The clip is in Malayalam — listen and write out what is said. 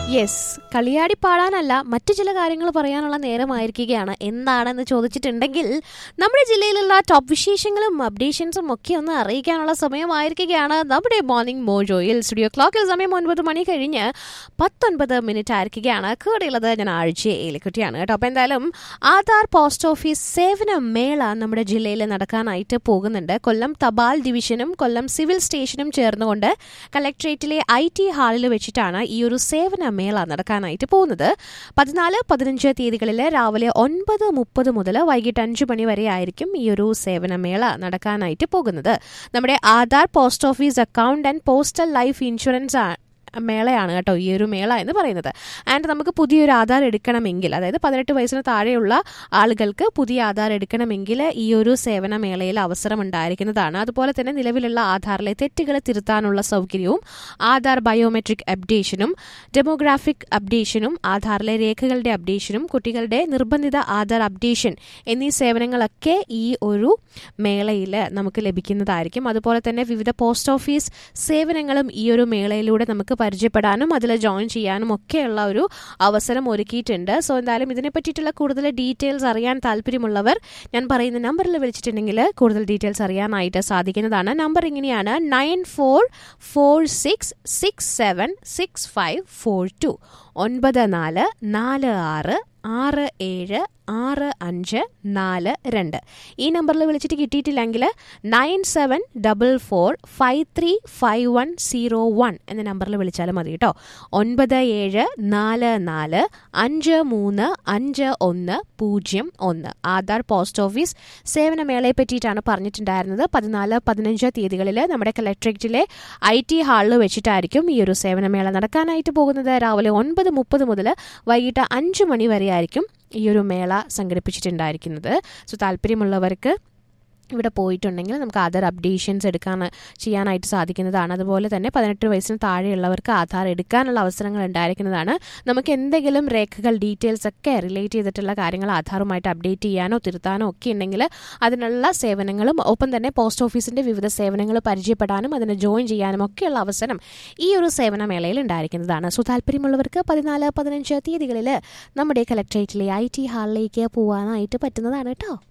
യെസ് കളിയാടി പാടാനല്ല മറ്റു ചില കാര്യങ്ങൾ പറയാനുള്ള നേരമായിരിക്കുകയാണ് എന്താണെന്ന് ചോദിച്ചിട്ടുണ്ടെങ്കിൽ നമ്മുടെ ജില്ലയിലുള്ള ടോപ്പ് വിശേഷങ്ങളും അപ്ഡേഷൻസും ഒക്കെ ഒന്ന് അറിയിക്കാനുള്ള സമയമായിരിക്കുകയാണ് നമ്മുടെ മോർണിംഗ് മോജോയിൽ സ്റ്റുഡിയോ ക്ലോക്കിൽ സമയം ഒൻപത് മണി കഴിഞ്ഞ് പത്തൊൻപത് മിനിറ്റ് ആയിരിക്കുകയാണ് കൂടെയുള്ളത് ഞാൻ ആഴ്ച ഏലിക്കുട്ടിയാണ് കേട്ടോ അപ്പോൾ എന്തായാലും ആധാർ പോസ്റ്റ് ഓഫീസ് സേവന മേള നമ്മുടെ ജില്ലയിൽ നടക്കാനായിട്ട് പോകുന്നുണ്ട് കൊല്ലം തപാൽ ഡിവിഷനും കൊല്ലം സിവിൽ സ്റ്റേഷനും ചേർന്നുകൊണ്ട് കലക്ട്രേറ്റിലെ ഐ ടി ഹാളിൽ വെച്ചിട്ടാണ് ഈ ഒരു സേവന മേള നടക്കാനായിട്ട് പോകുന്നത് പതിനാല് പതിനഞ്ച് തീയതികളിൽ രാവിലെ ഒൻപത് മുപ്പത് മുതൽ വൈകിട്ട് അഞ്ച് മണി വരെ ആയിരിക്കും ഈ ഒരു സേവന മേള നടക്കാനായിട്ട് പോകുന്നത് നമ്മുടെ Aadhaar post office account and postal life insurance മേളയാണ് കേട്ടോ ഈ ഒരു മേള എന്ന് പറയുന്നത് ആൻഡ് നമുക്ക് പുതിയൊരു ആധാർ എടുക്കണമെങ്കിൽ അതായത് പതിനെട്ട് വയസ്സിന് താഴെയുള്ള ആളുകൾക്ക് പുതിയ ആധാർ എടുക്കണമെങ്കിൽ ഈ ഒരു സേവന മേളയിൽ അവസരം ഉണ്ടായിരിക്കുന്നതാണ് അതുപോലെ തന്നെ നിലവിലുള്ള ആധാറിലെ തെറ്റുകൾ തിരുത്താനുള്ള സൗകര്യവും ആധാർ ബയോമെട്രിക് അപ്ഡേഷനും ഡെമോഗ്രാഫിക് അപ്ഡേഷനും ആധാറിലെ രേഖകളുടെ അപ്ഡേഷനും കുട്ടികളുടെ നിർബന്ധിത ആധാർ അപ്ഡേഷൻ എന്നീ സേവനങ്ങളൊക്കെ ഈ ഒരു മേളയിൽ നമുക്ക് ലഭിക്കുന്നതായിരിക്കും അതുപോലെ തന്നെ വിവിധ പോസ്റ്റ് ഓഫീസ് സേവനങ്ങളും ഈ ഒരു മേളയിലൂടെ നമുക്ക് പരിചയപ്പെടാനും അതിൽ ജോയിൻ ചെയ്യാനും ഒക്കെയുള്ള ഒരു അവസരം ഒരുക്കിയിട്ടുണ്ട് സോ എന്തായാലും ഇതിനെ പറ്റിയിട്ടുള്ള കൂടുതൽ ഡീറ്റെയിൽസ് അറിയാൻ താല്പര്യമുള്ളവർ ഞാൻ പറയുന്ന നമ്പറിൽ വിളിച്ചിട്ടുണ്ടെങ്കിൽ കൂടുതൽ ഡീറ്റെയിൽസ് അറിയാനായിട്ട് സാധിക്കുന്നതാണ് നമ്പർ ഇങ്ങനെയാണ് nine four four six six seven six five four two ഒൻപത് നാല് നാല് ആറ് ആറ് ഏഴ് ആറ് അഞ്ച് നാല് രണ്ട് ഈ നമ്പറിൽ വിളിച്ചിട്ട് കിട്ടിയിട്ടില്ലെങ്കിൽ nine seven double four five three five one zero one എന്ന നമ്പറിൽ വിളിച്ചാലും മതി കേട്ടോ ഒൻപത് ഏഴ് നാല് നാല് അഞ്ച് മൂന്ന് അഞ്ച് ഒന്ന് പൂജ്യം ഒന്ന് ആധാർ പോസ്റ്റ് ഓഫീസ് സേവനമേളയെ പറ്റിയിട്ടാണ് പറഞ്ഞിട്ടുണ്ടായിരുന്നത് പതിനാല് പതിനഞ്ച് തീയതികളിൽ നമ്മുടെ കളക്ട്രേറ്റിലെ ഐ ടി ഹാളിൽ വെച്ചിട്ടായിരിക്കും ഈ ഒരു സേവനമേള നടക്കാനായിട്ട് പോകുന്നത് രാവിലെ ഒൻപത് മുപ്പത് മുതൽ വൈകിട്ട് അഞ്ച് മണി വരെ ആയിരിക്കും ഈ ഒരു മേള സംഘടിപ്പിച്ചിട്ടുണ്ടായിരിക്കുന്നത് സോ താല്പര്യമുള്ളവർക്ക് ഇവിടെ പോയിട്ടുണ്ടെങ്കിൽ നമുക്ക് ആധാർ അപ്ഡേഷൻസ് എടുക്കാൻ ചെയ്യാനായിട്ട് സാധിക്കുന്നതാണ് അതുപോലെ തന്നെ പതിനെട്ട് വയസ്സിന് താഴെയുള്ളവർക്ക് ആധാർ എടുക്കാനുള്ള അവസരങ്ങൾ ഉണ്ടായിരിക്കുന്നതാണ് നമുക്ക് എന്തെങ്കിലും രേഖകൾ ഡീറ്റെയിൽസ് ഒക്കെ റിലേറ്റ് ചെയ്തിട്ടുള്ള കാര്യങ്ങൾ ആധാറുമായിട്ട് അപ്ഡേറ്റ് ചെയ്യാനോ തിരുത്താനോ ഒക്കെ ഉണ്ടെങ്കിൽ അതിനുള്ള സേവനങ്ങളും ഒപ്പം തന്നെ പോസ്റ്റ് ഓഫീസിൻ്റെ വിവിധ സേവനങ്ങൾ പരിചയപ്പെടാനും അതിന് ജോയിൻ ചെയ്യാനും ഒക്കെയുള്ള അവസരം ഈ ഒരു സേവന മേളയിൽ ഉണ്ടായിരിക്കുന്നതാണ് സോ താല്പര്യമുള്ളവർക്ക് പതിനാല് പതിനഞ്ച് തീയതികളിൽ നമ്മുടെ കലക്ട്രേറ്റിലെ ഐ ടി ഹാളിലേക്ക് പോകാനായിട്ട് പറ്റുന്നതാണ് കേട്ടോ